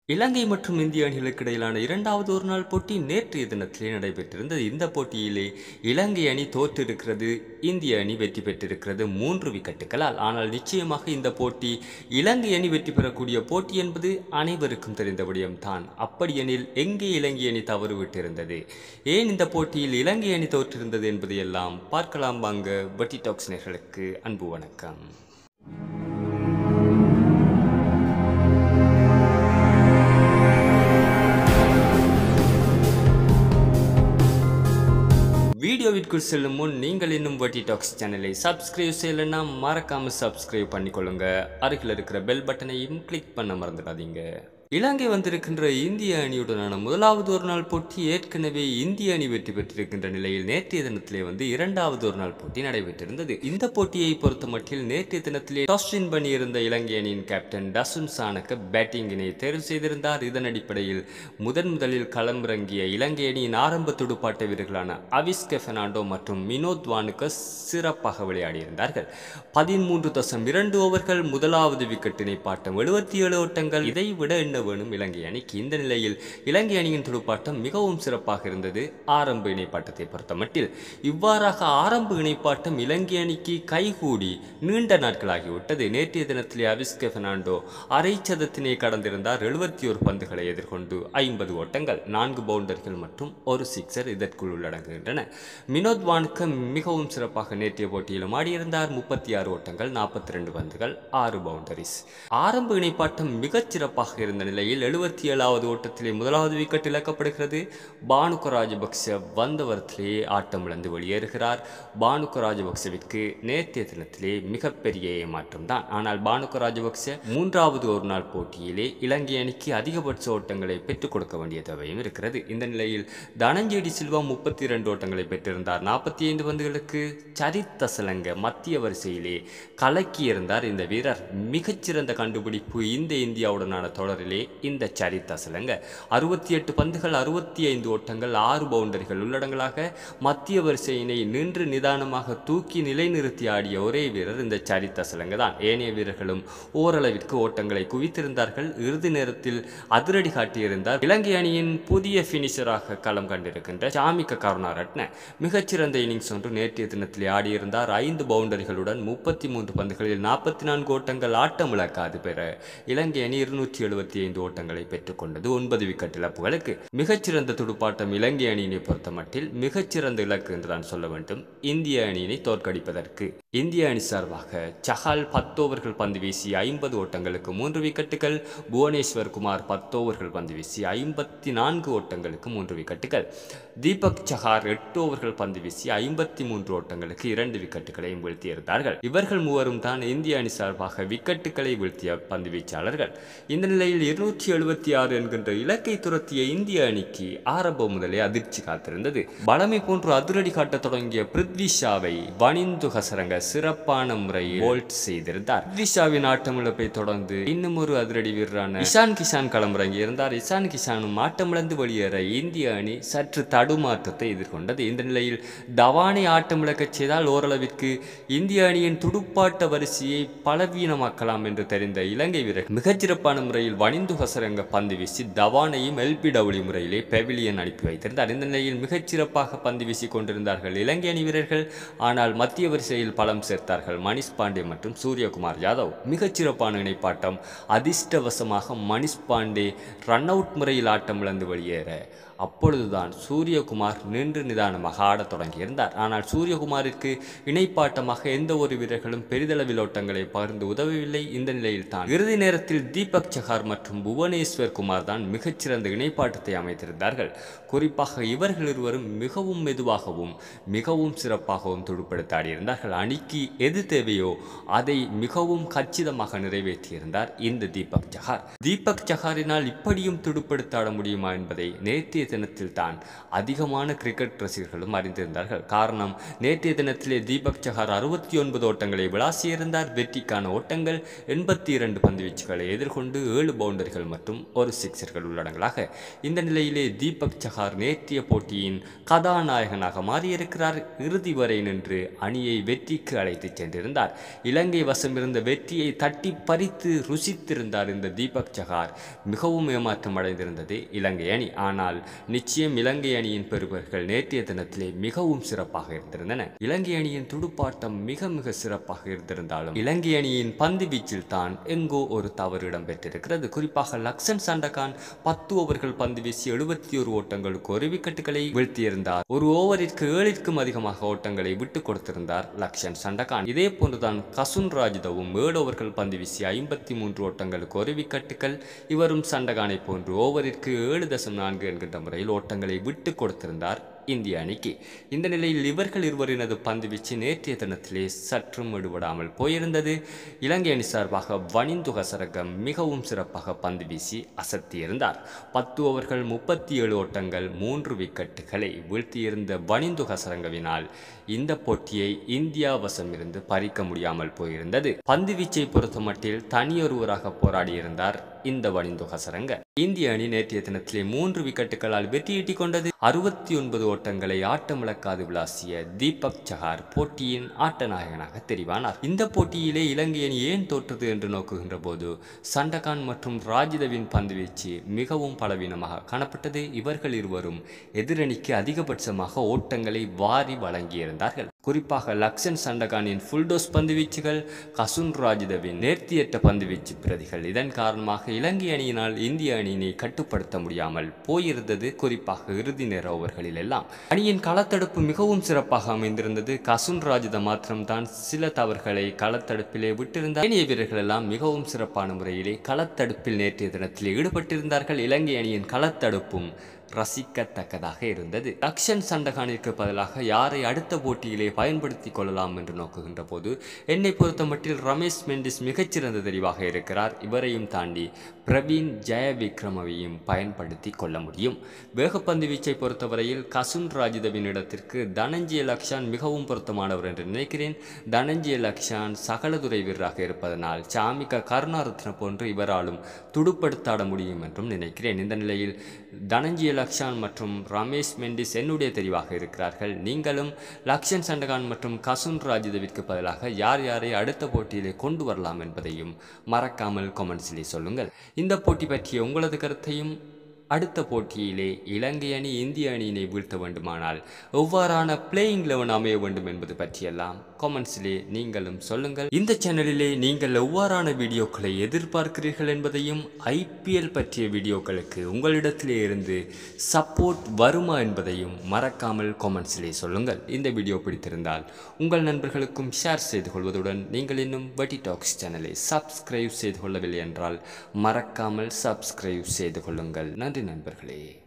இலங்கை மற்றும் இந்திய அணிகளுக்கு இடையிலான இரண்டாவது ஒரு நாள் போட்டி நேற்றைய தினத்திலே நடைபெற்றிருந்தது இந்த போட்டியிலே இலங்கை அணி தோற்றிருக்கிறது இந்திய அணி வெற்றி பெற்றிருக்கிறது மூன்று விக்கெட்டுகளால் ஆனால் நிச்சயமாக இந்த போட்டி இலங்கை அணி வெற்றி பெறக்கூடிய போட்டி என்பது அனைவருக்கும் தெரிந்த விடயம்தான் அப்படியெனில் எங்கே இலங்கை அணி தவறு விட்டிருந்தது ஏன் இந்த போட்டியில் இலங்கை அணி தோற்றிருந்தது என்பதை எல்லாம் பார்க்கலாம் வாங்க வெட்டி டாக்ஸ் நேர்களுக்கு அன்பு வணக்கம் வீடியோவிற்குள் செல்லும் முன் நீங்கள் இன்னும் வட்டி டாக்ஸ் சேனலை சப்ஸ்கிரைப் செய்யலைன்னா மறக்காம சப்ஸ்கிரைப் பண்ணிக்கொள்ளுங்க அருகில் இருக்கிற பெல் பட்டனையும் கிளிக் பண்ண மறந்துடாதீங்க இலங்கை வந்திருக்கின்ற இந்திய அணியுடனான முதலாவது ஒரு நாள் போட்டி ஏற்கனவே இந்திய அணி வெற்றி பெற்றிருக்கின்ற நிலையில் நேற்றைய தினத்திலே வந்து இரண்டாவது ஒரு நாள் போட்டி நடைபெற்றிருந்தது இந்த போட்டியை பொறுத்த மட்டில் நேற்றைய தினத்திலே டாஸ் வின் பண்ணியிருந்த இலங்கை அணியின் கேப்டன் டசுன் சானக்க பேட்டிங்கினை தேர்வு செய்திருந்தார் இதன் அடிப்படையில் முதன் முதலில் களமிறங்கிய இலங்கை அணியின் ஆரம்ப துடுப்பாட்ட வீரர்களான அவிஸ்க பெர்னாண்டோ மற்றும் மினோத் வானுக்க சிறப்பாக விளையாடியிருந்தார்கள் பதிமூன்று தசம் இரண்டு ஓவர்கள் முதலாவது விக்கெட்டினை பாட்டம் எழுபத்தி ஏழு ஓட்டங்கள் இதை விட என்ன வேணும் இலங்கை அணிக்கு இந்த நிலையில் இலங்கை அணியின் துடுப்பாட்டம் மிகவும் சிறப்பாக இருந்தது ஆரம்ப இணைப்பாட்டத்தை பொறுத்த மட்டில் இவ்வாறாக ஆரம்ப இணைப்பாட்டம் இலங்கை அணிக்கு கைகூடி நீண்ட நாட்களாகிவிட்டது நேற்றைய தினத்திலே அவிஸ்க பெர்னாண்டோ அரை சதத்தினை கடந்திருந்தார் எழுபத்தி ஒரு பந்துகளை எதிர்கொண்டு ஐம்பது ஓட்டங்கள் நான்கு பவுண்டர்கள் மற்றும் ஒரு சிக்ஸர் இதற்குள் உள்ளடங்குகின்றன மினோத் வானுக்க மிகவும் சிறப்பாக நேற்றைய போட்டியிலும் ஆடியிருந்தார் முப்பத்தி ஆறு ஓட்டங்கள் நாற்பத்தி ரெண்டு பந்துகள் ஆறு பவுண்டரிஸ் ஆரம்ப இணைப்பாட்டம் மிகச் சிறப்பாக இருந்த நிலையில் எழுபத்தி ஏழாவது ஓட்டத்திலே முதலாவது விக்கெட் இழக்கப்படுகிறது பானுக ராஜபக்ச வந்தவரத்திலே ஆட்டம் இழந்து வெளியேறுகிறார் பானுக ராஜபக்சவிற்கு நேற்றைய தினத்திலே மிகப்பெரிய ஏமாற்றம் தான் ஆனால் பானுக ராஜபக்ச மூன்றாவது ஒரு நாள் போட்டியிலே இலங்கை அணிக்கு அதிகபட்ச ஓட்டங்களை பெற்றுக் கொடுக்க வேண்டிய தேவையும் இருக்கிறது இந்த நிலையில் தனஞ்சேடி சில்வா முப்பத்தி இரண்டு ஓட்டங்களை பெற்றிருந்தார் நாற்பத்தி ஐந்து பந்துகளுக்கு சரித்த சலங்க மத்திய வரிசையிலே கலக்கியிருந்தார் இந்த வீரர் மிகச்சிறந்த கண்டுபிடிப்பு இந்த இந்தியாவுடனான தொடரிலே இந்த சரித்த சலங்க அறுபத்தி எட்டு பந்துகள் அறுபத்தி ஐந்து ஓட்டங்கள் ஆறு பவுண்டரிகள் உள்ளடங்களாக மத்திய வரிசையினை நின்று நிதானமாக தூக்கி நிலைநிறுத்தி ஆடிய ஒரே வீரர் இந்த சரித்த சலங்க தான் ஏனைய வீரர்களும் ஓரளவிற்கு ஓட்டங்களை குவித்திருந்தார்கள் இறுதி நேரத்தில் அதிரடி காட்டியிருந்தார் இலங்கை அணியின் புதிய பினிஷராக களம் கண்டிருக்கின்ற சாமிக்க கருணாரட்ன மிகச்சிறந்த இன்னிங்ஸ் ஒன்று நேற்றைய தினத்திலே ஆடியிருந்தார் ஐந்து பவுண்டரிகளுடன் முப்பத்தி மூன்று பந்துகளில் நாற்பத்தி நான்கு ஓட்டங்கள் ஆட்டம் இழக்காது பெற இலங்கை அணி இருநூற்றி எழுபத்தி ஐந்து ஓட்டங்களை பெற்றுக்கொண்டது ஒன்பது விக்கெட் இழப்புகளுக்கு மிகச்சிறந்த துடுப்பாட்டம் இலங்கை அணியினை பொறுத்த மட்டில் மிகச்சிறந்த இலக்கு என்று தான் சொல்ல வேண்டும் இந்திய அணியினை தோற்கடிப்பதற்கு இந்திய அணி சார்பாக சஹால் பத்து ஓவர்கள் பந்து வீசி ஐம்பது ஓட்டங்களுக்கு மூன்று விக்கெட்டுகள் புவனேஸ்வர் குமார் பத்து ஓவர்கள் பந்து வீசி ஐம்பத்தி நான்கு ஓட்டங்களுக்கு மூன்று விக்கெட்டுகள் தீபக் சஹார் எட்டு ஓவர்கள் பந்து வீசி ஐம்பத்தி மூன்று ஓட்டங்களுக்கு இரண்டு விக்கெட்டுகளையும் வீழ்த்தியிருந்தார்கள் இவர்கள் மூவரும் தான் இந்திய அணி சார்பாக விக்கெட்டுகளை வீழ்த்திய பந்து வீச்சாளர்கள் இந்த நிலையில் இருநூற்றி எழுபத்தி ஆறு என்கின்ற இலக்கை துரத்திய இந்திய அணிக்கு ஆரம்பம் முதலே அதிர்ச்சி காத்திருந்தது பலமை போன்று அதிரடி காட்டத் தொடங்கிய பிருத்வி ஷாவை வனிந்து ஹசரங்க சிறப்பான முறையில் போல்ட் செய்திருந்தார் பிருத்வி ஷாவின் ஆட்டமிழப்பை தொடர்ந்து இன்னும் ஒரு அதிரடி வீரரான இஷான் கிஷான் களமிறங்கி இருந்தார் இஷான் கிஷானும் ஆட்டமிழந்து வெளியேற இந்திய அணி சற்று தடுமாற்றத்தை எதிர்கொண்டது இந்த நிலையில் தவானை ஆட்டமிழக்கச் செய்தால் ஓரளவிற்கு இந்திய அணியின் துடுப்பாட்ட வரிசையை பலவீனமாக்கலாம் என்று தெரிந்த இலங்கை வீரர் மிகச்சிறப்பான முறையில் வனிந்து ஹசரங்க பந்து வீசி தவானையும் எல்பிடபிள்யூ முறையிலே பெவிலியன் அனுப்பி வைத்திருந்தார் இந்த நிலையில் மிகச்சிறப்பாக பந்து வீசி கொண்டிருந்தார்கள் இலங்கை அணி வீரர்கள் ஆனால் மத்திய வரிசையில் பலம் சேர்த்தார்கள் மணிஷ் பாண்டே மற்றும் சூரியகுமார் யாதவ் மிகச்சிறப்பான இணைப்பாட்டம் அதிர்ஷ்டவசமாக மணிஷ் பாண்டே ரன் அவுட் முறையில் ஆட்டம் இழந்து வெளியேற அப்பொழுதுதான் சூரியகுமார் நின்று நிதானமாக ஆடத் தொடங்கியிருந்தார் ஆனால் சூரியகுமாரிற்கு இணைப்பாட்டமாக எந்த ஒரு வீரர்களும் பெரிதளவில் ஓட்டங்களை பகிர்ந்து உதவவில்லை இந்த நிலையில் தான் இறுதி நேரத்தில் தீபக் சஹார் மற்றும் புவனேஸ்வர் குமார் தான் மிகச்சிறந்த இணைப்பாட்டத்தை அமைத்திருந்தார்கள் குறிப்பாக இவர்கள் இருவரும் மிகவும் மெதுவாகவும் மிகவும் சிறப்பாகவும் துடுப்படுத்த ஆடியிருந்தார்கள் அணிக்கு எது தேவையோ அதை மிகவும் கச்சிதமாக நிறைவேற்றியிருந்தார் இந்த தீபக் சஹார் தீபக் சஹாரினால் இப்படியும் துடுப்படுத்த ஆட முடியுமா என்பதை நேற்றைய நேற்றைய தினத்தில் தான் அதிகமான கிரிக்கெட் ரசிகர்களும் அறிந்திருந்தார்கள் காரணம் நேற்றைய தினத்திலே தீபக் சஹார் அறுபத்தி ஒன்பது ஓட்டங்களை விளாசியிருந்தார் வெற்றிக்கான ஓட்டங்கள் எண்பத்தி இரண்டு பந்துவீச்சுகளை எதிர்கொண்டு ஏழு பவுண்டரிகள் மற்றும் ஒரு சிக்ஸர்கள் உள்ளடங்கலாக இந்த நிலையிலே தீபக் சஹார் நேற்றைய போட்டியின் கதாநாயகனாக மாறியிருக்கிறார் இறுதி வரை நின்று அணியை வெற்றிக்கு அழைத்துச் சென்றிருந்தார் இலங்கை வசம் இருந்த வெற்றியை தட்டி பறித்து ருசித்திருந்தார் இந்த தீபக் சஹார் மிகவும் ஏமாற்றம் அடைந்திருந்தது இலங்கை அணி ஆனால் நிச்சயம் இலங்கை அணியின் பெறுவர்கள் நேற்றைய தினத்திலே மிகவும் சிறப்பாக இருந்திருந்தன இலங்கை அணியின் துடுப்பாட்டம் மிக மிக சிறப்பாக இருந்திருந்தாலும் இலங்கை அணியின் பந்து வீச்சில் தான் எங்கோ ஒரு தவறு இடம்பெற்றிருக்கிறது குறிப்பாக லக்ஷன் சண்டகான் பத்து ஓவர்கள் பந்து வீசி எழுபத்தி ஒரு ஓட்டங்களுக்கு ஒரு விக்கெட்டுகளை வீழ்த்தியிருந்தார் ஒரு ஓவரிற்கு ஏழிற்கும் அதிகமாக ஓட்டங்களை விட்டுக் கொடுத்திருந்தார் லக்ஷன் சண்டகான் இதே போன்றுதான் கசுன் ராஜிதவும் ஏழு ஓவர்கள் பந்து வீசி ஐம்பத்தி மூன்று ஓட்டங்களுக்கு ஒரு விக்கெட்டுகள் இவரும் சண்டகானை போன்று ஓவரிற்கு ஏழு தசம் நான்கு என்கின்ற முறையில் ஓட்டங்களை விட்டுக் கொடுத்திருந்தார் இந்திய அணிக்கு இந்த நிலையில் இவர்கள் இருவரினது பந்து வீச்சு நேற்றைய தினத்திலே சற்றும் விடுபடாமல் போயிருந்தது இலங்கை அணி சார்பாக வனிந்து ஹசரகம் மிகவும் சிறப்பாக பந்து வீசி அசத்தியிருந்தார் பத்து ஓவர்கள் முப்பத்தி ஏழு ஓட்டங்கள் மூன்று விக்கெட்டுகளை வீழ்த்தியிருந்த வனிந்து ஹசரங்கவினால் இந்த போட்டியை இந்தியா வசமிருந்து பறிக்க முடியாமல் போயிருந்தது பந்து வீச்சை பொறுத்தமட்டில் தனியொருவராக போராடியிருந்தார் இந்த வனிந்து ஹசரங்க இந்திய அணி நேற்றைய தினத்திலே மூன்று விக்கெட்டுகளால் வெற்றியீட்டிக் கொண்டது அறுபத்தி ஒன்பது ஓட்டங்களை ஆட்டமிழக்காது விளாசிய தீபக் சஹார் போட்டியின் ஆட்ட நாயகனாக தெரிவானார் இந்த போட்டியிலே இலங்கை அணி ஏன் தோற்றது என்று நோக்குகின்ற போது சண்டகான் மற்றும் ராஜிதவின் பந்துவீச்சு மிகவும் பலவீனமாக காணப்பட்டது இவர்கள் இருவரும் எதிரணிக்கு அதிகபட்சமாக ஓட்டங்களை வாரி வழங்கியிருந்தார்கள் குறிப்பாக லக்ஷன் சண்டகானின் ஃபுல்டோஸ் பந்துவீச்சுகள் கசுன் ராஜிதவின் நேர்த்தியற்ற பந்துவீச்சு பிரதிகள் இதன் காரணமாக இலங்கை அணியினால் இந்திய அணியினை கட்டுப்படுத்த முடியாமல் போயிருந்தது குறிப்பாக இறுதி நேர ஓவர்களில் எல்லாம் அணியின் களத்தடுப்பு மிகவும் சிறப்பாக அமைந்திருந்தது கசுன் ராஜித மாத்திரம்தான் சில தவறுகளை களத்தடுப்பிலே விட்டிருந்தார் அணிய வீரர்கள் எல்லாம் மிகவும் சிறப்பான முறையிலே களத்தடுப்பில் நேற்றைய தினத்தில் ஈடுபட்டிருந்தார்கள் இலங்கை அணியின் களத்தடுப்பும் ரசிக்கத்தக்கதாக இருந்தது லக்ஷன் சண்டகானிற்கு பதிலாக யாரை அடுத்த போட்டியிலே பயன்படுத்தி கொள்ளலாம் என்று நோக்குகின்ற போது என்னை பொறுத்தமட்டில் ரமேஷ் மெண்டிஸ் மிகச்சிறந்த தெரிவாக இருக்கிறார் இவரையும் தாண்டி பிரவீன் ஜெயவிக்ரமவையும் பயன்படுத்தி கொள்ள முடியும் வேகப்பந்து வீச்சை பொறுத்தவரையில் கசுன் ராஜிதவின் இடத்திற்கு தனஞ்சிய லக்ஷான் மிகவும் பொருத்தமானவர் என்று நினைக்கிறேன் தனஞ்சிய லக்ஷான் சகலதுறை வீரராக இருப்பதனால் சாமிக கருணாரத்ன போன்று இவராலும் துடுப்படுத்தாட முடியும் என்றும் நினைக்கிறேன் இந்த நிலையில் தனஞ்சிய லக்ஷான் மற்றும் ரமேஷ் மெண்டிஸ் என்னுடைய தெரிவாக இருக்கிறார்கள் நீங்களும் லக்ஷன் சண்டகான் மற்றும் கசுன் ராஜிதவிற்கு பதிலாக யார் யாரை அடுத்த போட்டியிலே கொண்டு வரலாம் என்பதையும் மறக்காமல் கொமெண்ட்ஸிலே சொல்லுங்கள் இந்த போட்டி பற்றிய உங்களது கருத்தையும் அடுத்த போட்டியிலே இலங்கை அணி இந்திய அணியினை வீழ்த்த வேண்டுமானால் எவ்வாறான பிளேயிங் லெவன் அமைய வேண்டும் என்பது பற்றியெல்லாம் காமெண்ட்ஸிலே நீங்களும் சொல்லுங்கள் இந்த சேனலிலே நீங்கள் எவ்வாறான வீடியோக்களை எதிர்பார்க்கிறீர்கள் என்பதையும் ஐபிஎல் பற்றிய வீடியோக்களுக்கு உங்களிடத்திலே இருந்து சப்போர்ட் வருமா என்பதையும் மறக்காமல் காமெண்ட்ஸிலே சொல்லுங்கள் இந்த வீடியோ பிடித்திருந்தால் உங்கள் நண்பர்களுக்கும் ஷேர் செய்து கொள்வதுடன் நீங்கள் இன்னும் வட்டி டாக்ஸ் சேனலை சப்ஸ்கிரைப் செய்து கொள்ளவில்லை என்றால் மறக்காமல் சப்ஸ்கிரைப் செய்து கொள்ளுங்கள் நன்றி நண்பர்களே